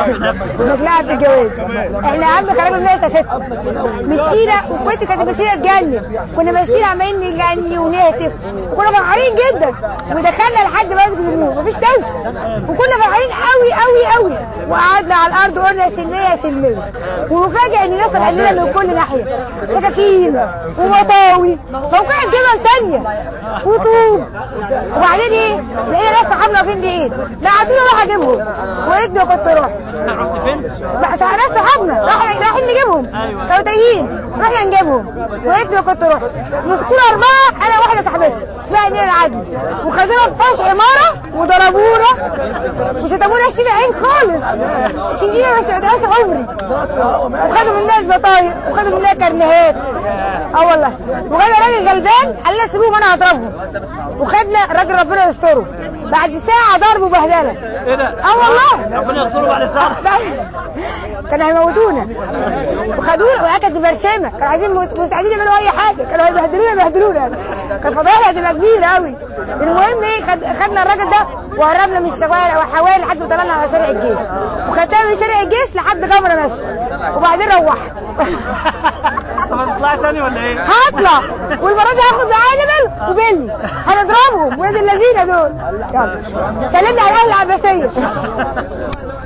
نطلع في الجواز احنا اهم خرجنا الناس اساسا مشينا وكنت كانت مسيره تجنن كنا ماشيين عمالين نغني ونهتف وكنا فرحانين جدا ودخلنا لحد مسجد النور مفيش دوشه وكنا فرحانين قوي قوي قوي وقعدنا على الارض وقلنا سلميه سلميه ومفاجئ ان الناس طلعت لنا من كل ناحيه سكاكين ومطاوي موقع جمل تانيه وطوب وبعدين ايه لقينا ناس صحابنا واقفين بعيد بعتونا اروح اجيبهم وابني كنت رحت رحت فين؟ بقى صح- ناس صحابنا راح- رايحين نجيبهم أيوة. كانوا تايهين رحنا نجيبهم وابني كنت رحت مسكونا اربعه انا واحده صاحبتي اسمها اميره العدل وخدونا في فرش عماره وضربونا وشتمونا شيل عين خالص شيلينا ما استعدهاش عمري وخدوا مننا البطايق وخدوا مننا كرنيهات اه والله وخدنا راجل غلبان قال لنا سيبوهم انا هضربهم وخدنا راجل ربنا يستره بعد ساعه ضرب وبهدله ايه ده؟ اه والله ربنا يستر بعد ساعه كانوا هيموتونا وخدونا وهي كانت برشامه كانوا عايزين مت- مستعدين يعملوا اي حاجه كانوا هيبهدلونا يبهدلونا كانت فضايحنا هتبقى كبيره قوي المهم ايه خد خدنا الراجل ده وهربنا من الشوارع وحوالي لحد ما طلعنا على شارع الجيش وخدتها من شارع الجيش لحد غمره ماشي وبعدين روحت طب هتطلعي تاني ولا ايه؟ هطلع والمره دي هاخد معايا نمل وبيلي هنضربهم ولاد اللذينه دول يلا سلمنا على اهل العباسيه